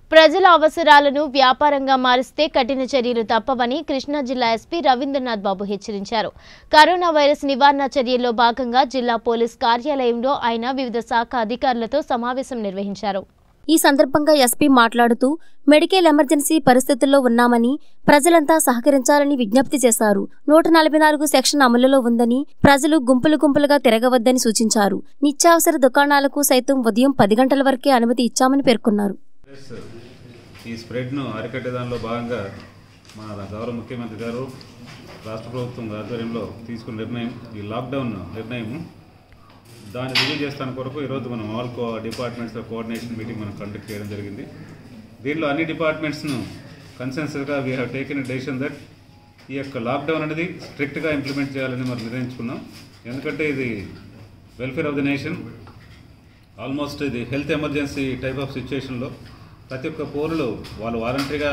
ప్రజల అవసరాలను వ్యాపారంగా మారిస్తే కఠిన చర్యలు తప్పవని కృష్ణా జిల్లా ఎస్పీ రవీంద్రనాథ్ బాబు హెచ్చరించారు కరోనా వైరస్ నివారణ చర్యల్లో భాగంగా జిల్లా పోలీస్ కార్యాలయంలో ఆయన వివిధ శాఖ అధికారులతో సమావేశం నిర్వహించారు ఈ సందర్భంగా ఎస్పీ మాట్లాడుతూ మెడికల్ ఎమర్జెన్సీ పరిస్థితుల్లో ఉన్నామని ప్రజలంతా సహకరించాలని విజ్ఞప్తి చేశారు నూట నలభై నాలుగు సెక్షన్ అమలులో ఉందని ప్రజలు గుంపులు గుంపులుగా తిరగవద్దని సూచించారు నిత్యావసర దుకాణాలకు సైతం ఉదయం పది గంటల వరకే అనుమతి ఇచ్చామని పేర్కొన్నారు ప్లస్ ఈ స్ప్రెడ్ను అరికట్టే దానిలో భాగంగా మన గౌరవ ముఖ్యమంత్రి గారు రాష్ట్ర ప్రభుత్వం ఆధ్వర్యంలో తీసుకున్న నిర్ణయం ఈ లాక్డౌన్ నిర్ణయం దాన్ని రివ్యూ చేస్తాను కొరకు ఈరోజు మనం all co departments coordination meeting మనం కండక్ట్ చేయడం జరిగింది దీనిలో అన్ని డిపార్ట్మెంట్స్ను కన్సెన్సస్గా we have taken decision that ఈ యొక్క లాక్డౌన్ అనేది స్ట్రిక్ట్గా ఇంప్లిమెంట్ చేయాలని మనం నిర్ణయించుకున్నాం ఎందుకంటే ఇది welfare of the nation almost ఇది హెల్త్ ఎమర్జెన్సీ టైప్ ఆఫ్ సిచ్యుయేషన్లో ప్రతి ఒక్క పౌరులు వాళ్ళు వాలంటరీగా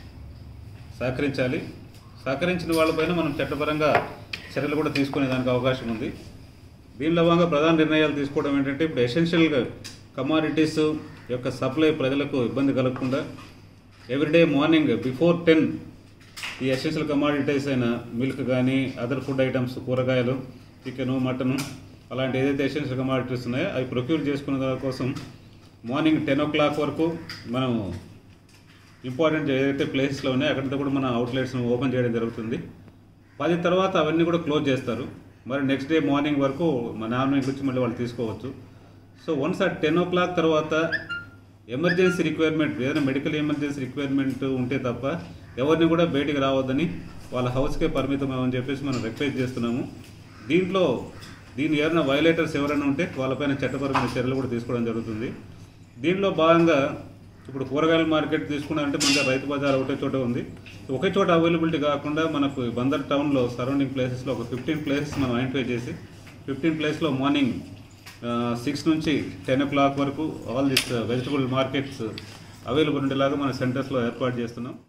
సహకరించాలి సహకరించిన వాళ్ళపైన మనం చట్టపరంగా చర్యలు కూడా తీసుకునే దానికి అవకాశం ఉంది దీనిలో భాగంగా ప్రధాన నిర్ణయాలు తీసుకోవడం ఏంటంటే ఇప్పుడు ఎసెన్షియల్గా కమాడిటీస్ యొక్క సప్లై ప్రజలకు ఇబ్బంది కలగకుండా ఎవ్రీడే మార్నింగ్ బిఫోర్ టెన్ ఈ ఎసెన్షియల్ కమాడిటీస్ అయిన మిల్క్ కానీ అదర్ ఫుడ్ ఐటమ్స్ కూరగాయలు చికెను మటను అలాంటి ఏదైతే ఎసెన్షియల్ కమాడిటీస్ ఉన్నాయో అవి ప్రొక్యూర్ చేసుకునే దాని కోసం మార్నింగ్ టెన్ ఓ క్లాక్ వరకు మనము ఇంపార్టెంట్ ఏదైతే ప్లేసెస్లో ఉన్నాయో అక్కడంతా కూడా మన అవుట్లెట్స్ను ఓపెన్ చేయడం జరుగుతుంది పది తర్వాత అవన్నీ కూడా క్లోజ్ చేస్తారు మరి నెక్స్ట్ డే మార్నింగ్ వరకు మన మార్నింగ్ వచ్చి మళ్ళీ వాళ్ళు తీసుకోవచ్చు సో వన్స్ ఆ టెన్ ఓ క్లాక్ తర్వాత ఎమర్జెన్సీ రిక్వైర్మెంట్ ఏదైనా మెడికల్ ఎమర్జెన్సీ రిక్వైర్మెంట్ ఉంటే తప్ప ఎవరిని కూడా బయటికి రావద్దని వాళ్ళ హౌస్కే పరిమితం అని చెప్పేసి మనం రిక్వెస్ట్ చేస్తున్నాము దీంట్లో దీని ఏమైనా వైలేటర్స్ ఎవరైనా ఉంటే వాళ్ళపైన చట్టపరమైన చర్యలు కూడా తీసుకోవడం జరుగుతుంది దీనిలో భాగంగా ఇప్పుడు కూరగాయల మార్కెట్ తీసుకున్నారంటే మన దగ్గర రైతు బజార్ ఒకటే చోట ఉంది ఒకే చోట అవైలబిలిటీ కాకుండా మనకు బందర్ టౌన్లో సరౌండింగ్ ప్లేసెస్లో ఒక ఫిఫ్టీన్ ప్లేసెస్ మనం ఐడెంటిఫై చేసి ఫిఫ్టీన్ ప్లేస్లో మార్నింగ్ సిక్స్ నుంచి టెన్ ఓ క్లాక్ వరకు all this vegetable markets available ఉండేలాగా మన సెంటర్స్లో ఏర్పాటు చేస్తున్నాం